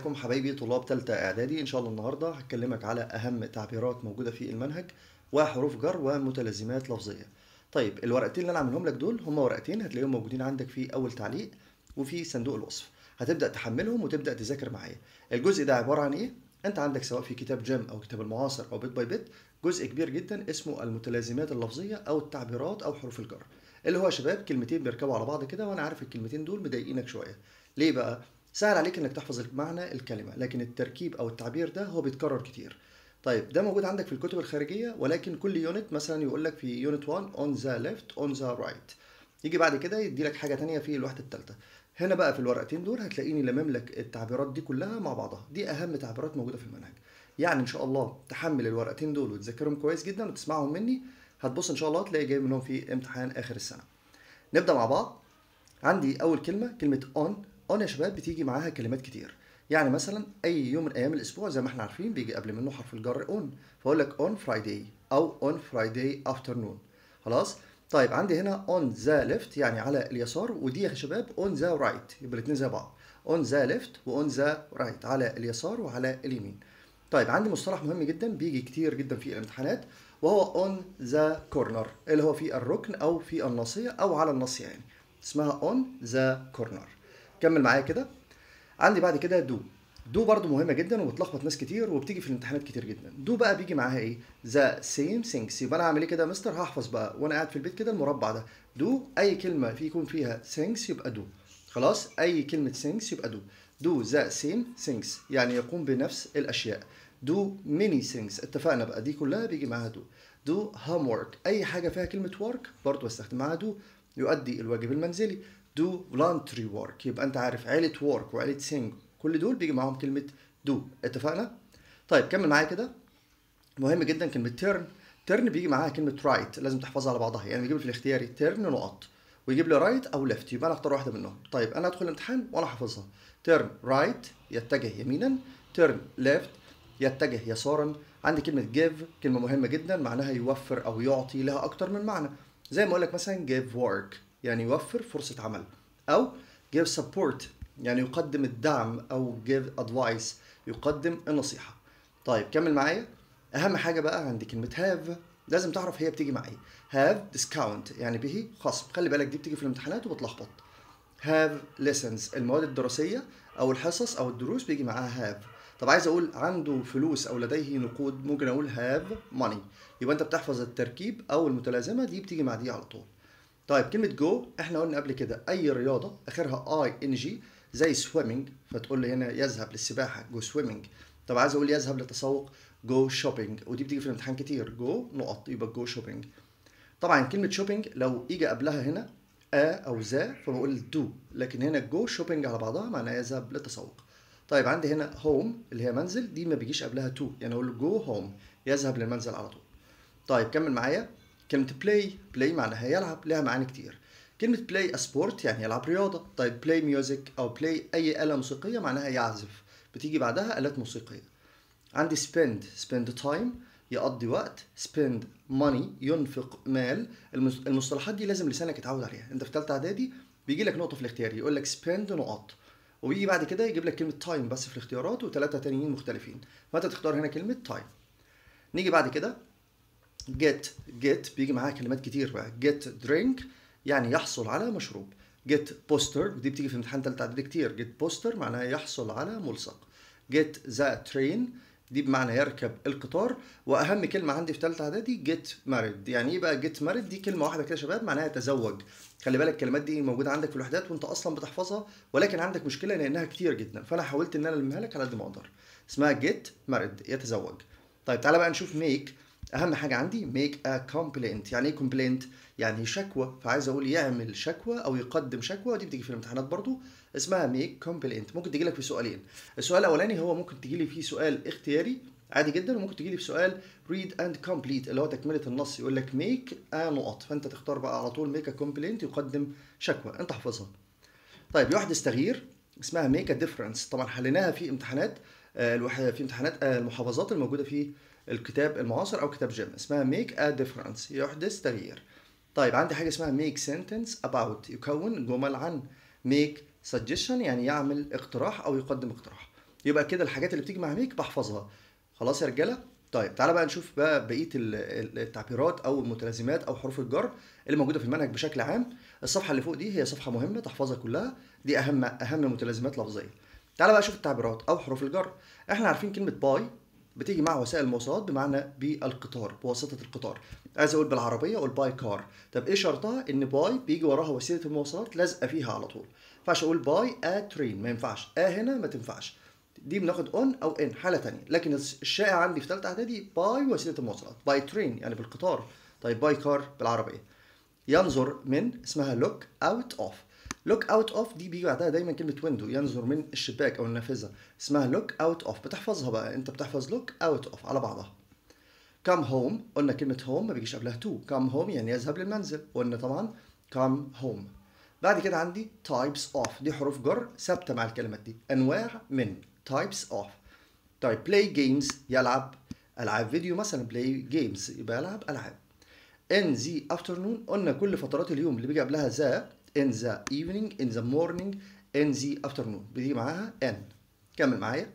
ازيكم حبايبي طلاب تالتة اعدادي ان شاء الله النهارده هكلمك على اهم تعبيرات موجوده في المنهج وحروف جر ومتلازمات لفظيه طيب الورقتين اللي انا عاملهم لك دول هما ورقتين هتلاقيهم موجودين عندك في اول تعليق وفي صندوق الوصف هتبدا تحملهم وتبدا تذاكر معايا الجزء ده عباره عن ايه انت عندك سواء في كتاب جيم او كتاب المعاصر او بيت باي بيت جزء كبير جدا اسمه المتلازمات اللفظيه او التعبيرات او حروف الجر اللي هو يا شباب كلمتين بيركبوا على بعض كده وانا عارف الكلمتين دول مضايقينك شويه ليه بقى سهل عليك انك تحفظ معنى الكلمه لكن التركيب او التعبير ده هو بيتكرر كتير طيب ده موجود عندك في الكتب الخارجيه ولكن كل يونت مثلا يقول لك في يونت 1 on the left on the right يجي بعد كده يدي لك حاجه تانية في الوحده الثالثه هنا بقى في الورقتين دول هتلاقيني لمم لك التعبيرات دي كلها مع بعضها دي اهم تعبيرات موجوده في المنهج يعني ان شاء الله تحمل الورقتين دول وتذاكرهم كويس جدا وتسمعهم مني هتبص ان شاء الله تلاقي جاي منهم في امتحان اخر السنه نبدا مع بعض عندي اول كلمه كلمه on on يا شباب بتيجي معاها كلمات كتير يعني مثلا اي يوم من ايام الاسبوع زي ما احنا عارفين بيجي قبل منه حرف الجر on فاقول لك on friday او on friday afternoon خلاص طيب عندي هنا on the left يعني على اليسار ودي يا شباب on the right يبقى الاثنين زي بعض on the left و on the right على اليسار وعلى اليمين طيب عندي مصطلح مهم جدا بيجي كتير جدا في الامتحانات وهو on the corner اللي هو في الركن او في الناصيه او على الناصيه يعني اسمها on the corner كمل معايا كده عندي بعد كده دو دو برضو مهمة جدا وبتلخبط ناس كتير وبتيجي في الامتحانات كتير جدا دو بقى بيجي معاها ايه ذا سيم ثينكس يبقى انا هعمل ايه كده يا مستر هحفظ بقى وانا قاعد في البيت كده المربع ده دو اي كلمة في يكون فيها ثينكس يبقى دو خلاص اي كلمة ثينكس يبقى دو دو ذا سيم ثينكس يعني يقوم بنفس الاشياء دو ميني ثينكس اتفقنا بقى دي كلها بيجي معاها دو دو هوم ورك اي حاجة فيها كلمة ورك برضو بستخدم معاها دو يؤدي الواجب المنزلي do voluntary work يبقى انت عارف عيلة work وعيلة sing كل دول بيجي معاهم كلمة do اتفقنا؟ طيب كمل معايا كده مهم جدا كلمة turn turn بيجي معاها كلمة right لازم تحفظها على بعضها يعني بيجيب لي في الاختياري turn نقط ويجيب لي right او left يبقى انا اختار واحدة منهم طيب انا ادخل الامتحان وانا حافظها turn right يتجه يمينا turn left يتجه يسارا عندي كلمة give كلمة مهمة جدا معناها يوفر او يعطي لها اكتر من معنى زي ما اقول لك مثلا give work يعني يوفر فرصة عمل أو give support يعني يقدم الدعم أو give advice يقدم النصيحة طيب كمل معايا أهم حاجة بقى عندي كلمة have لازم تعرف هي بتيجي مع ايه have discount يعني به خصم خلي بالك دي بتيجي في الامتحانات وبتلخبط have lessons المواد الدراسية أو الحصص أو الدروس بيجي معاها have طب عايز اقول عنده فلوس او لديه نقود ممكن اقول have money يبقى انت بتحفظ التركيب او المتلازمه دي بتيجي مع دي على طول طيب كلمة جو احنا قلنا قبل كده أي رياضة آخرها اي ان جي زي سويمنج فتقول لي هنا يذهب للسباحة جو سويمنج طب عايز أقول يذهب للتسوق جو شوبينج ودي بتيجي في الامتحان كتير جو نقط يبقى جو شوبينج طبعا كلمة شوبينج لو إجا قبلها هنا ا أو ذا فبقول دو لكن هنا جو شوبينج على بعضها معناها يذهب للتسوق طيب عندي هنا هوم اللي هي منزل دي ما بيجيش قبلها تو يعني أقول جو هوم يذهب للمنزل على طول طيب كمل معايا كلمة بلاي بلاي معناها يلعب لها معاني كتير كلمة بلاي سبورت يعني يلعب رياضة طيب بلاي ميوزك أو بلاي أي آلة موسيقية معناها يعزف بتيجي بعدها آلات موسيقية عندي spend spend time يقضي وقت spend money ينفق مال المصطلحات دي لازم لسانك يتعود عليها انت في ثالثة اعدادي بيجي لك نقطة في الاختيار يقول لك spend نقط وبيجي بعد كده يجيب لك كلمة time بس في الاختيارات وثلاثة تانيين مختلفين فانت تختار هنا كلمة time نيجي بعد كده get get بيجي معاها كلمات كتير بقى get drink يعني يحصل على مشروب get poster ودي بتيجي في امتحان تالتة اعدادي كتير get poster معناها يحصل على ملصق get the train دي بمعنى يركب القطار واهم كلمه عندي في ثالثه اعدادي get married يعني ايه بقى get married دي كلمه واحده كده يا شباب معناها يتزوج خلي بالك الكلمات دي موجوده عندك في الوحدات وانت اصلا بتحفظها ولكن عندك مشكله لانها كتير جدا فانا حاولت ان انا المها لك على قد ما اقدر اسمها get married يتزوج طيب تعالى بقى نشوف make اهم حاجه عندي make a complaint يعني ايه complaint يعني شكوى فعايز اقول يعمل شكوى او يقدم شكوى ودي بتيجي في الامتحانات برضو اسمها make complaint ممكن تيجي لك في سؤالين السؤال الاولاني هو ممكن تيجي لي فيه سؤال اختياري عادي جدا وممكن تيجي لي في سؤال read and complete اللي هو تكمله النص يقول لك make a نقط فانت تختار بقى على طول make a complaint يقدم شكوى انت حافظها طيب يحدث تغيير اسمها make a difference طبعا حليناها في امتحانات في امتحانات المحافظات الموجوده في الكتاب المعاصر او كتاب جيم اسمها make a difference يحدث تغيير طيب عندي حاجه اسمها make sentence about يكون جمل عن make suggestion يعني يعمل اقتراح او يقدم اقتراح يبقى كده الحاجات اللي بتيجي مع ميك بحفظها خلاص يا رجاله طيب تعالى بقى نشوف بقى بقيه ال- ال- التعبيرات او المتلازمات او حروف الجر اللي موجوده في المنهج بشكل عام الصفحه اللي فوق دي هي صفحه مهمه تحفظها كلها دي اهم اهم متلازمات لفظيه تعالى بقى شوف التعبيرات او حروف الجر احنا عارفين كلمه باي بتيجي مع وسائل المواصلات بمعنى بالقطار بواسطه القطار عايز اقول بالعربيه اقول باي كار طب ايه شرطها ان باي بيجي وراها وسيله المواصلات لازقه فيها على طول ما ينفعش اقول باي ا ترين ما ينفعش ا هنا ما تنفعش دي بناخد اون او ان حاله تانية لكن الشائع عندي في ثالثه اعدادي باي وسيله المواصلات باي ترين يعني بالقطار طيب باي كار بالعربيه ينظر من اسمها لوك اوت اوف لوك اوت اوف دي بيجي بعدها دايما كلمه ويندو ينظر من الشباك او النافذه اسمها لوك اوت اوف بتحفظها بقى انت بتحفظ لوك اوت اوف على بعضها كام هوم قلنا كلمه هوم ما بيجيش قبلها تو كام هوم يعني يذهب للمنزل قلنا طبعا كام هوم بعد كده عندي types of دي حروف جر ثابته مع الكلمات دي انواع من types of طيب play games يلعب العاب فيديو مثلا play games يبقى يلعب العاب in the afternoon قلنا كل فترات اليوم اللي بيجي قبلها ذا in the evening in the morning in the afternoon بيجي معاها n كمل معايا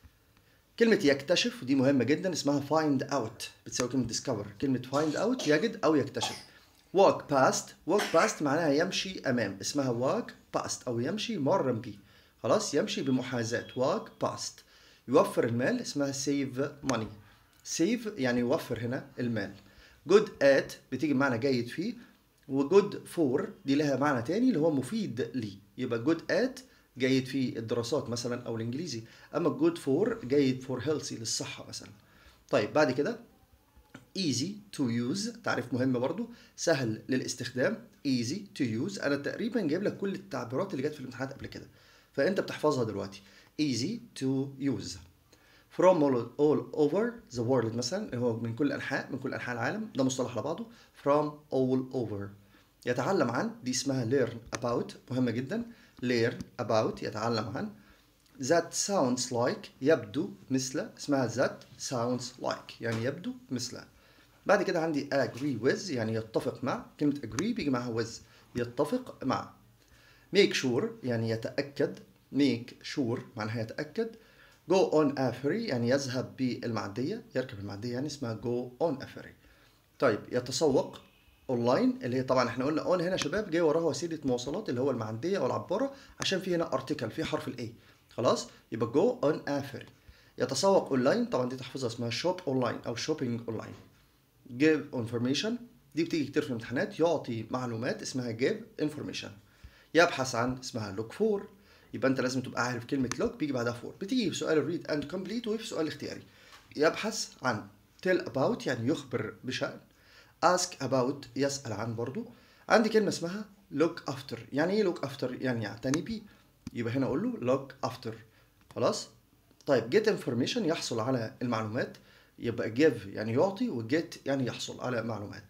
كلمة يكتشف ودي مهمة جدا اسمها find out بتساوي كلمة discover كلمة find out يجد أو يكتشف walk past walk past معناها يمشي أمام اسمها walk past أو يمشي مرا به خلاص يمشي بمحاذاة walk past يوفر المال اسمها save money save يعني يوفر هنا المال good at بتيجي بمعنى جيد فيه وجود فور دي لها معنى تاني اللي هو مفيد لي يبقى جود ات جيد في الدراسات مثلا او الانجليزي اما جود فور جيد فور هيلثي للصحه مثلا طيب بعد كده easy to use تعريف مهم برضو سهل للاستخدام easy to use انا تقريبا جايب لك كل التعبيرات اللي جت في الامتحانات قبل كده فانت بتحفظها دلوقتي easy to use from all, all over the world مثلا هو من كل انحاء من كل انحاء العالم ده مصطلح على بعضه from all over يتعلم عن دي اسمها learn about مهمة جدا learn about يتعلم عن that sounds like يبدو مثل اسمها that sounds like يعني يبدو مثل بعد كده عندي agree with يعني يتفق مع كلمة agree بيجي معها with يتفق مع make sure يعني يتأكد make sure معناها يتأكد go on a ferry يعني يذهب بالمعدية يركب المعدية يعني اسمها go on a ferry طيب يتسوق اونلاين اللي هي طبعا احنا قلنا اون هنا يا شباب جاي وراها وسيله مواصلات اللي هو المعديه او العباره عشان في هنا ارتكل في حرف الاي خلاص يبقى جو اون افري يتسوق اونلاين طبعا دي تحفظها اسمها شوب اونلاين او شوبينج اونلاين give information دي بتيجي كتير في الامتحانات يعطي معلومات اسمها give information يبحث عن اسمها look for يبقى انت لازم تبقى عارف كلمه look بيجي بعدها for بتيجي في سؤال read and complete وفي سؤال اختياري يبحث عن tell about يعني يخبر بشأن ask about يسأل عن برضو عندي كلمة اسمها look after يعني ايه look after يعني يعتني بيه يبقى هنا اقول له look after خلاص طيب get information يحصل على المعلومات يبقى give يعني يعطي و get يعني يحصل على معلومات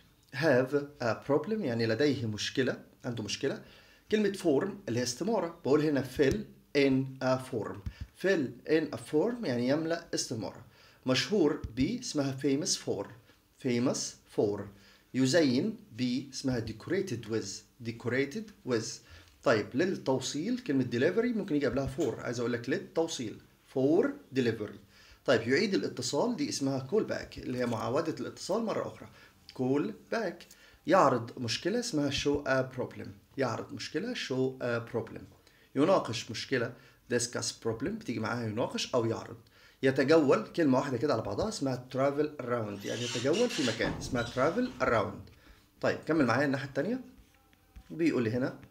have a problem يعني لديه مشكلة عنده مشكلة كلمة form اللي هي استمارة بقول هنا fill in a form fill in a form يعني يملأ استمارة مشهور ب اسمها famous for famous for يزين ب اسمها decorated with decorated with طيب للتوصيل كلمة delivery ممكن يجي قبلها for عايز اقول لك للتوصيل for delivery طيب يعيد الاتصال دي اسمها call back اللي هي معاودة الاتصال مرة أخرى call back يعرض مشكلة اسمها show a problem يعرض مشكلة show a problem يناقش مشكلة discuss problem بتيجي معاها يناقش أو يعرض يتجول كلمة واحدة كده على بعضها اسمها travel around يعني يتجول في مكان اسمها travel around طيب كمل معايا الناحية التانية بيقول لي هنا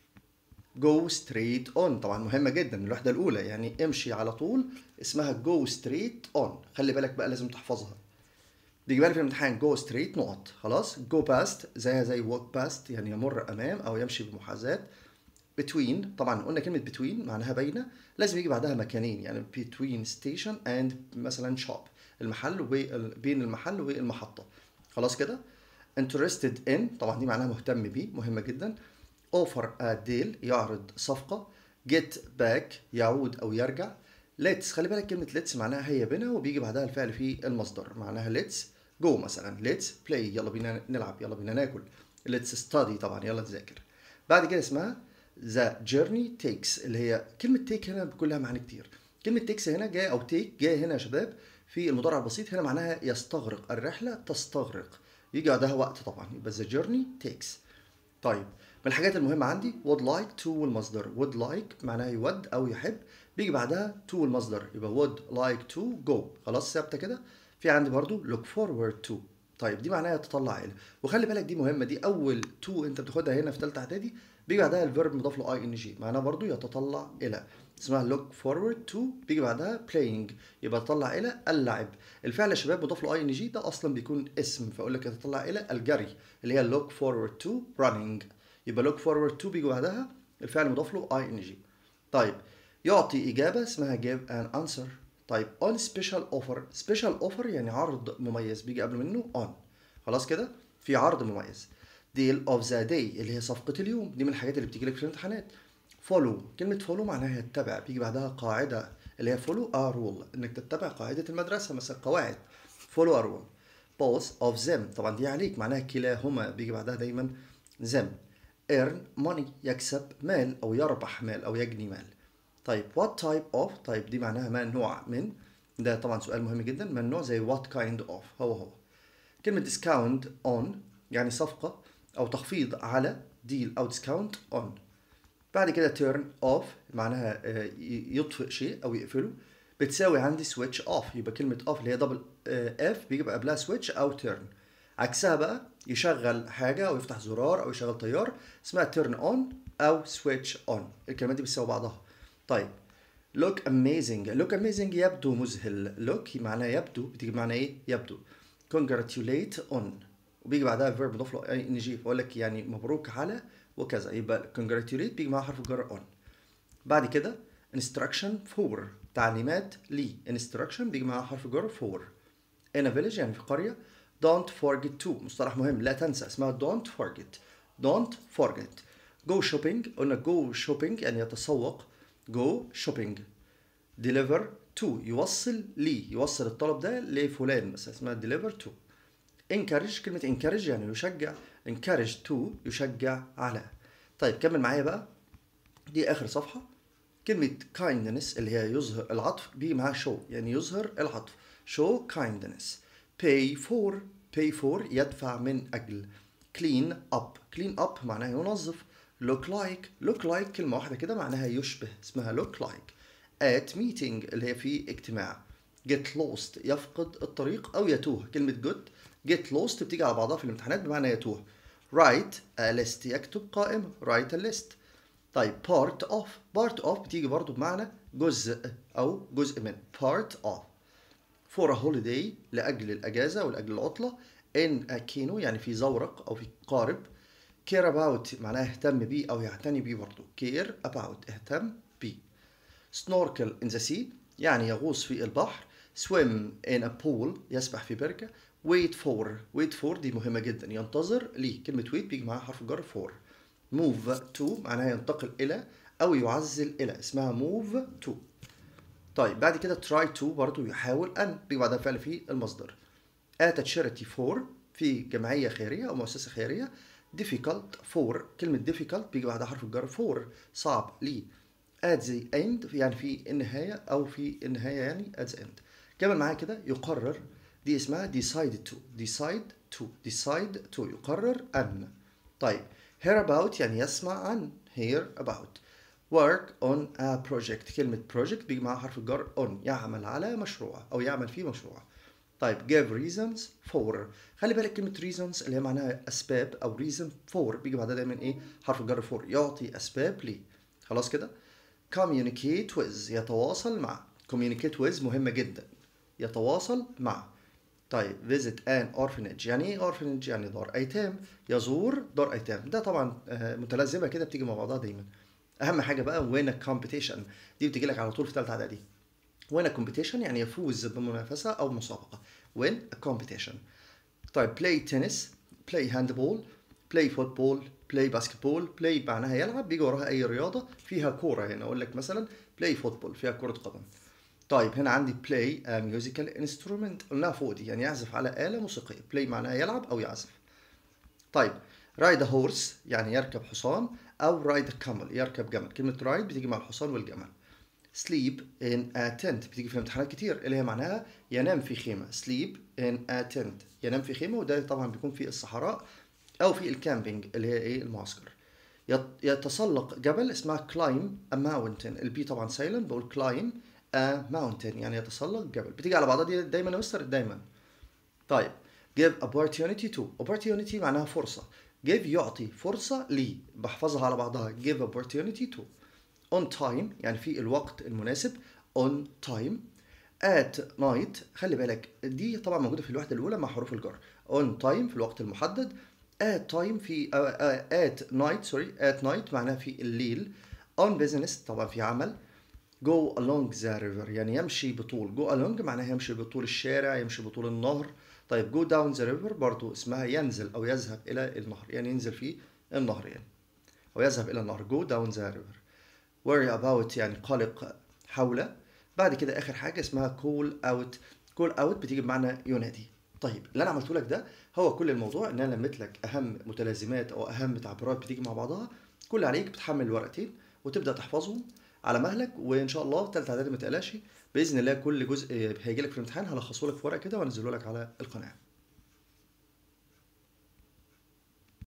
go straight on طبعا مهمة جدا الوحدة الأولى يعني امشي على طول اسمها go straight on خلي بالك بقى لازم تحفظها بيجي بالي في الامتحان go straight نقط خلاص go past زيها زي walk past يعني يمر أمام أو يمشي بمحاذاة between طبعا قلنا كلمة between معناها بين لازم يجي بعدها مكانين يعني between station and مثلا shop المحل وبين المحل والمحطة خلاص كده interested in طبعا دي معناها مهتم بيه مهمة جدا offer a deal يعرض صفقة get back يعود أو يرجع let's خلي بالك كلمة let's معناها هيا بنا وبيجي بعدها الفعل في المصدر معناها let's go مثلا let's play يلا بينا نلعب يلا بينا ناكل let's study طبعا يلا نذاكر بعد كده اسمها the journey takes اللي هي كلمة take هنا بيكون لها معاني كتير كلمة تيكس هنا جاية أو تيك جاية هنا يا شباب في المضارع البسيط هنا معناها يستغرق الرحلة تستغرق يجي بعدها وقت طبعا يبقى the journey takes طيب من الحاجات المهمة عندي would like to والمصدر would like معناها يود أو يحب بيجي بعدها to والمصدر يبقى would like to go خلاص ثابتة كده في عندي برضو look forward to طيب دي معناها يتطلع إلى وخلي بالك دي مهمة دي أول to أنت بتاخدها هنا في تالتة إعدادي بيجي بعدها الفيرب مضاف له اي ان جي معناها برضو يتطلع إلى اسمها look forward to بيجي بعدها playing يبقى تطلع إلى اللعب الفعل يا شباب مضاف له اي ان جي ده أصلا بيكون اسم فأقول لك يتطلع إلى الجري اللي هي look forward to running يبقى look forward to بيجي بعدها الفعل مضاف له اي ان جي طيب يعطي إجابة اسمها give an answer طيب on special offer special offer يعني عرض مميز بيجي قبل منه on خلاص كده في عرض مميز deal of the day اللي هي صفقة اليوم دي من الحاجات اللي بتيجي لك في الامتحانات follow كلمة follow معناها يتبع بيجي بعدها قاعدة اللي هي follow a rule انك تتبع قاعدة المدرسة مثلا قواعد follow a rule both of them طبعا دي عليك معناها كلاهما بيجي بعدها دايما them earn money يكسب مال او يربح مال او يجني مال طيب what type of طيب دي معناها ما نوع من ده طبعا سؤال مهم جدا ما النوع زي what kind of هو هو كلمة discount on يعني صفقة أو تخفيض على deal أو discount on بعد كده turn off معناها يطفئ شيء أو يقفله بتساوي عندي switch off يبقى كلمة off اللي هي دبل اف بيجي بقى قبلها switch أو turn عكسها بقى يشغل حاجة أو يفتح زرار أو يشغل تيار اسمها turn on أو switch on الكلمات دي بتساوي بعضها طيب look amazing look amazing يبدو مذهل look معناه يبدو بتيجي بمعنى ايه يبدو congratulate on وبيجي بعدها verb مضاف له اي ان جي فاقول لك يعني مبروك على وكذا يبقى congratulate بيجي معاها حرف الجر on بعد كده instruction for تعليمات لي instruction بيجي معاها حرف الجر for in a village يعني في قرية don't forget to مصطلح مهم لا تنسى اسمها don't forget don't forget go shopping قلنا go shopping يعني يتسوق go shopping deliver to يوصل لي يوصل الطلب ده لفلان مثلا اسمها deliver to encourage كلمة encourage يعني يشجع encourage to يشجع على طيب كمل معايا بقى دي آخر صفحة كلمة kindness اللي هي يظهر العطف بيجي معاها show يعني يظهر العطف show kindness pay for pay for يدفع من أجل clean up clean up معناها ينظف look like look like كلمة واحدة كده معناها يشبه اسمها look like at meeting اللي هي في اجتماع get lost يفقد الطريق أو يتوه كلمة good get lost بتيجي على بعضها في الامتحانات بمعنى يتوه write a list يكتب قائمة write a list طيب part of part of بتيجي برضو بمعنى جزء أو جزء من part of for a holiday لأجل الأجازة أو لأجل العطلة in a kino يعني في زورق أو في قارب care about معناها يهتم بيه أو يعتني بيه برضو care about اهتم بيه snorkel in the sea يعني يغوص في البحر swim in a pool يسبح في بركة wait for wait for دي مهمة جدا ينتظر ليه كلمة wait بيجي معاها حرف جر for move to معناها ينتقل إلى أو يعزل إلى اسمها move to طيب بعد كده try to برضو يحاول أن بيجي بعدها فعل في المصدر at a charity for في جمعية خيرية أو مؤسسة خيرية difficult for كلمة difficult بيجي بعدها حرف الجر for صعب ليه at the end يعني في النهاية أو في النهاية يعني at the end كمل معايا كده يقرر دي اسمها decided to decide to decide to يقرر أن طيب hear about يعني يسمع عن hear about work on a project كلمة project بيجي معاها حرف الجر on يعمل على مشروع أو يعمل في مشروع طيب give reasons for خلي بالك كلمة reasons اللي هي معناها أسباب أو reason for بيجي بعدها دايما إيه حرف الجر for يعطي أسباب ليه خلاص كده communicate with يتواصل مع communicate with مهمة جدا يتواصل مع طيب visit an orphanage يعني ايه orphanage يعني دار ايتام يزور دار ايتام ده طبعا متلازمه كده بتيجي مع بعضها دايما اهم حاجه بقى وين competition دي بتيجي لك على طول في ثالثه اعدادي وين competition يعني يفوز بمنافسه او مسابقه وين competition طيب play tennis play handball play football play basketball play معناها يلعب بيجي وراها اي رياضه فيها كوره هنا اقول لك مثلا play football فيها كره قدم طيب هنا عندي play a musical instrument قلناها فوق دي يعني يعزف على آلة موسيقية play معناها يلعب أو يعزف طيب ride a horse يعني يركب حصان أو ride a camel يركب جمل كلمة ride بتيجي مع الحصان والجمل sleep in a tent بتيجي في الامتحانات كتير اللي هي معناها ينام في خيمة sleep in a tent ينام في خيمة وده طبعا بيكون في الصحراء أو في الكامبينج اللي هي إيه المعسكر يت- يتسلق جبل اسمها climb a mountain البي طبعا سايلنت بقول climb a mountain يعني يتسلق جبل بتيجي على بعضها دي دايما يا مستر دايما طيب give opportunity to opportunity معناها فرصة give يعطي فرصة لي بحفظها على بعضها give opportunity to on time يعني في الوقت المناسب on time at night خلي بالك دي طبعا موجودة في الوحدة الأولى مع حروف الجر on time في الوقت المحدد at time في آه، آه، at night sorry at night معناها في الليل on business طبعا في عمل go along the river يعني يمشي بطول go along معناها يمشي بطول الشارع يمشي بطول النهر طيب go down the river برضو اسمها ينزل أو يذهب إلى النهر يعني ينزل في النهر يعني أو يذهب إلى النهر go down the river worry about يعني قلق حول بعد كده آخر حاجة اسمها call out call out بتيجي بمعنى ينادي طيب اللي أنا عملته لك ده هو كل الموضوع إن أنا لميت لك أهم متلازمات أو أهم تعبيرات بتيجي مع بعضها كل اللي عليك بتحمل الورقتين وتبدأ تحفظهم على مهلك وإن شاء الله تالتة إعدادي ما تقلقش بإذن الله كل جزء هيجي لك في الامتحان هلخصه لك في ورقة كده وأنزله لك على القناة